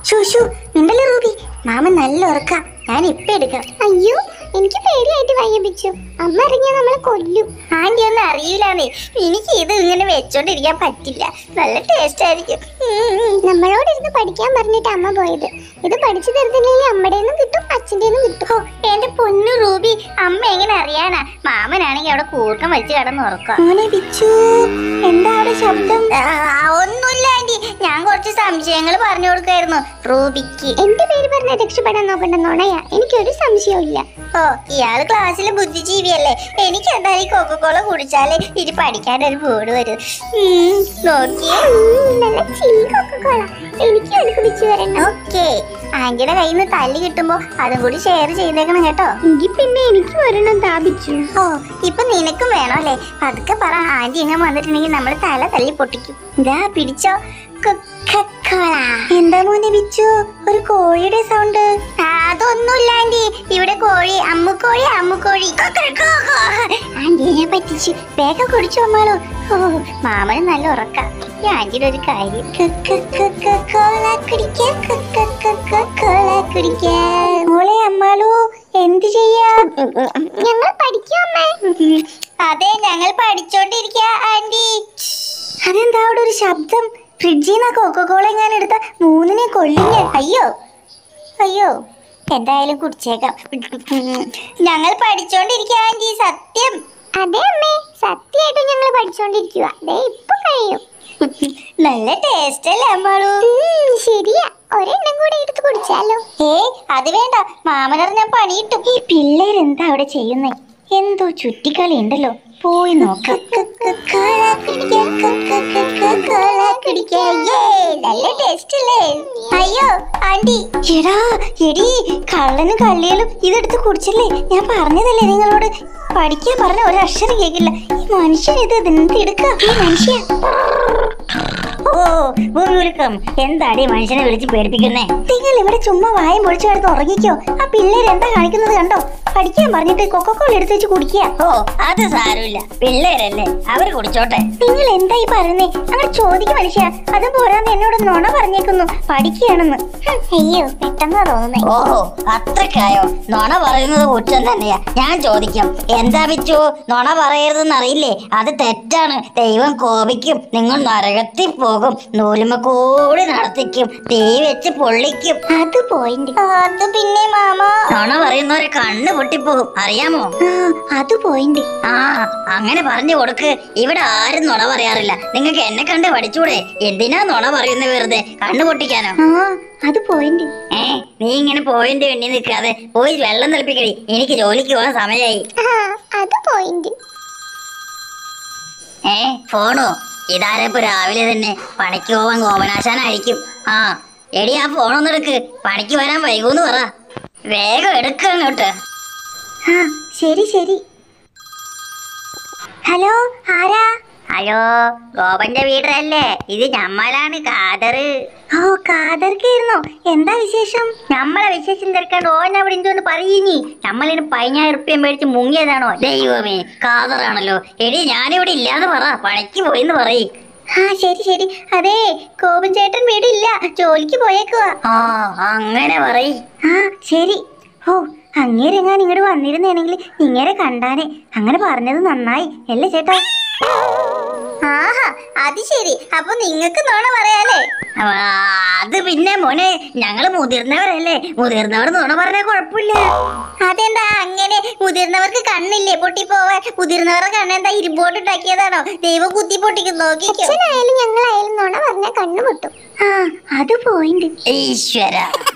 ശുശു ഉണ്ടല്ലോ റൂബി മാമൻ നല്ല ഉറക്ക ഞാൻ ഇപ്പൊ എടുക്കാം അയ്യോ എനിക്ക് പേടിയായിട്ട് വയ്യപ്പിച്ചു അമ്മ ഇറങ്ങിയാൽ നമ്മളെ കൊല്ലും ആന്റി ഒന്നും അറിയില്ലാന്നേ എനിക്ക് ഇത് ഇങ്ങനെ വെച്ചോണ്ടിരിക്കാൻ പറ്റില്ല നല്ല ടേസ്റ്റ് ആയിരിക്കും ഉം. നമ്മളോട് ഇരുന്ന് പഠിക്കാൻ പറഞ്ഞിട്ട് അമ്മ പോയത് ഇത് പഠിച്ചു തരുന്നില്ലെങ്കിൽ അമ്മയുടെ നിന്നും കിട്ടും അച്ഛൻ്റെ നിന്നും കിട്ടും ഹോ, എന്റെ പൊന്നു റൂബി അമ്മ എങ്ങനെ അറിയാനാ മാമനാണെങ്കിൽ അവിടെ കൂർക്കം വലിച്ച് കിടന്ന് ഉറക്കാം മോനെ ബിച്ചു എന്താ അവിടെ ശബ്ദം ഒന്നുമില്ല ആന്റി ഞാൻ കുറച്ച് സംശയങ്ങൾ പറഞ്ഞു കൊടുക്കായിരുന്നു റൂബിക്ക് എന്റെ പേര് പറഞ്ഞ രക്ഷപ്പെടാൻ നോക്കണ്ട നുണയാ എനിക്കൊരു സംശയവും ഇല്ല ഓ ഇയാള് ക്ലാസ്സിലെ ബുദ്ധിജീവിയല്ലേ എനിക്ക് എന്തായാലും കൊക്കക്കോള കുടിച്ചാലേ ഇനി പഠിക്കാൻ ഒരു ബോർഡ് വരും ഉം, നോക്കിയേ ഉം, നല്ല ചില്ലി കൊക്കക്കോള എനിക്ക് എടുക്ക് പിച്ചു വരണം ഓക്കെ ആന്റിയുടെ കയ്യിൽ നിന്ന് തല്ലി കിട്ടുമ്പോ അതും കൂടി ഷെയർ ചെയ്തേക്കണം കേട്ടോ എങ്കിൽ പിന്നെ എനിക്ക് ഒരെണ്ണം താപിച്ചു ഓ ഇപ്പൊ നിനക്കും വേണോ അല്ലേ പതുക്കെ പറ ആന്റി എങ്ങനെ വന്നിട്ടുണ്ടെങ്കിൽ നമ്മൾ തല തല്ലി പൊട്ടിക്കും ഇതാ പിടിച്ചോ കൊക്കക്കോള. എന്താ മോനെ പിച്ചു ഒരു കോഴിയുടെ സൗണ്ട് അതൊന്നുമില്ല ആന്റി ഇവിടെ കോഴി അമ്മുക്കോഴി അമ്മുക്കോഴി കൊക്കരക്കോ. ആന്റിയെ പറ്റിച്ചു വേഗം കുടിച്ചു അമ്മാളോ ഓ മാമന് നല്ല ഉറക്ക ഈ ആന്റിയുടെ ഒരു കാര്യം കൊക്കക്കോള കുടിക്കാൻ കൊക്കക്കോള കുടിക്കാൻ മോളെ അമ്മാളു എന്ത് ചെയ്യാ ഞങ്ങൾ പഠിക്കും അമ്മേ അതെ ഞങ്ങൾ പഠിച്ചോണ്ടിരിക്ക ആന്റി അതെന്താ അവിടെ ഒരു ശബ്ദം ഫ്രിഡ്ജിൽ നിന്ന് കോക്കോകോള ഞാൻ എടുത്ത മൂന്നിനെ കൊല്ലും ഞാൻ അയ്യോ അയ്യോ എന്തായാലും കുടിച്ചേക്കാം ഞങ്ങൾ പഠിച്ചോണ്ടിരിക്ക ആന്റി സത്യം അതെ അമ്മേ സത്യമായിട്ടും ഞങ്ങൾ പഠിച്ചോണ്ടിരിക്കുക ദേ ഇപ്പൊ കഴിയും നല്ല ടേസ്റ്റ് അല്ലേ അമ്മാളു ഉം, ശരിയാ ഒരെണ്ണം കൂടെ എടുത്ത് കുടിച്ചാലോ ഏ അത് വേണ്ട മാമനറിഞ്ഞ പണി കിട്ടും ഈ പിള്ളേർ എന്താ അവിടെ ചെയ്യുന്നേ എന്തോ ചുറ്റിക്കളി ഉണ്ടല്ലോ പോയി നോക്കാം നല്ല ടേസ്റ്റ് അല്ലേ അയ്യോ ആന്റി എടാ എടി കള്ളനും കള്ളികളും ഇതെടുത്ത് കുടിച്ചല്ലേ ഞാൻ പറഞ്ഞതല്ലേ നിങ്ങളോട് പഠിക്കാൻ പറഞ്ഞ ഒരു അക്ഷരം കേൾക്കില്ല ഈ മനുഷ്യൻ ഇത് എന്തെടുക്ക ഈ മനുഷ്യ ഓ ഭൂമികുലുക്കം എന്താടി മനുഷ്യനെ വിളിച്ച് പേടിപ്പിക്കുന്നേ നിങ്ങൾ ഇവിടെ ചുമ്മാ വായും പൊളിച്ചു കിടന്ന് ഉറങ്ങിക്കോ ആ പിള്ളേർ എന്താ കാണിക്കുന്നത് കണ്ടോ പഠിക്കാൻ പറഞ്ഞിട്ട് കൊക്കക്കോള എടുത്ത് വെച്ച് കുടിക്കുക ഓ അത് സാരമില്ല പിള്ളേരല്ലേ അവര് കുടിച്ചോട്ടെ നിങ്ങൾ എന്താ ഈ പറയുന്നേ അങ്ങനെ ചോദിക്കും മനുഷ്യ അതും പോരാന്ന് എന്നോട് നുണ പറഞ്ഞേക്കുന്നു പഠിക്കുകയാണെന്ന് ഹും, അയ്യോ പെട്ടെന്നാ തോന്നുന്നേ ഓഹോ അത്രക്കായോ നുണ പറയുന്നത് കുറ്റം തന്നെയാ ഞാൻ ചോദിക്കാം എന്താ പിച്ചു നുണ പറയരുതെന്ന് അറിയില്ലേ അത് തെറ്റാണ് ദൈവം കോപിക്കും നിങ്ങൾ നരകത്തിൽ പോകും നൂലുമ കൂടി നടത്തിക്കും തീ വെച്ച് പൊള്ളിക്കും അത് പോയിന്റ് അത് പിന്നെ മാമ നുണ പറയുന്നവരെ കണ്ണ് പൊട്ടിപ്പോകും അറിയാമോ ആ, അത് പോയിന്റ് ആ അങ്ങനെ പറഞ്ഞു കൊടുക്ക് ഇവിടെ ആരും നുണ പറയാറില്ല നിങ്ങൾക്ക് എന്നെ കണ്ട് പഠിച്ചൂടെ എന്തിനാ നുണ പറയുന്നത് വെറുതെ കണ്ണു പൊട്ടിക്കാനോ ആ അത് പോയിന്റ് ഏ നീ ഇങ്ങനെ പോയിന്റ് എണ്ണി നിൽക്കാതെ പോയി വെള്ളം തിളപ്പിക്കടി എനിക്ക് ജോലിക്ക് പോകാൻ സമയമായി ആ അത് പോയിന്റ് ഏ ഫോണോ ഇതാരപ്പോ രാവിലെ തന്നെ പണിക്ക് പോവാൻ ഗോപനാശാനായിരിക്കും ആ എടി ആ ഫോണൊന്നും എടുക്ക് പണിക്ക് വരാൻ വൈകൂന്ന് പറ വേഗം എടുക്ക അങ്ങോട്ട് ആ ശരി ശരി ഹലോ ആരാ ഹലോ ഗോപന്റെ വീടല്ലേ ഇത് ഞമ്മലാണ് കാതറ് ഓ കാതർക്കായിരുന്നോ എന്താ വിശേഷം നമ്മളെ വിശേഷം തിരക്കാണ്ട് ഓൻ അവിടെ എന്തോന്ന് പറയിനി നമ്മളിന് പതിനായിരം റുപ്യ മേടിച്ച് മുങ്ങിയതാണോ ദൈവമേ കാതറാണല്ലോ എടി ഞാനിവിടെ ഇല്ലാന്ന് പറ പണിക്ക് പോയിന്ന് പറയ് ആ ശരി ശരി അതെ കോപൻ ചേട്ടൻ വീടില്ല ജോലിക്ക് പോയേക്കുവാ ആ അങ്ങനെ പറയ് ആ ശരി ഓ അങ്ങേരെങ്ങാൻ ഇങ്ങോട്ട് വന്നിരുന്നെങ്കിൽ ഇങ്ങനെ കണ്ടാനെ അങ്ങനെ പറഞ്ഞത് നന്നായി അല്ലേ ചേട്ടാ ആഹാ അത് ശരി അപ്പൊ നിങ്ങക്ക് നോണ പറയാലേ ആ, അത് പിന്നെ മോനെ ഞങ്ങള് മുതിർന്നവരല്ലേ മുതിർന്നവർ നുണ പറഞ്ഞാൽ കുഴപ്പമില്ല അതെന്താ അങ്ങനെ മുതിർന്നവർക്ക് കണ്ണില്ലേ പൊട്ടിപ്പോവാൻ മുതിർന്നവരുടെ കണ്ണെന്താ ഇരുമ്പോട്ട് ഉണ്ടാക്കിയതാണോ ദൈവം കുത്തി പൊട്ടിക്കും നോക്കിക്കോ അച്ഛനായാലും ഞങ്ങളായാലും നുണ പറഞ്ഞാൽ കണ്ണു പൊട്ടും ആ അത് പോയിന്റ് ഈശ്വര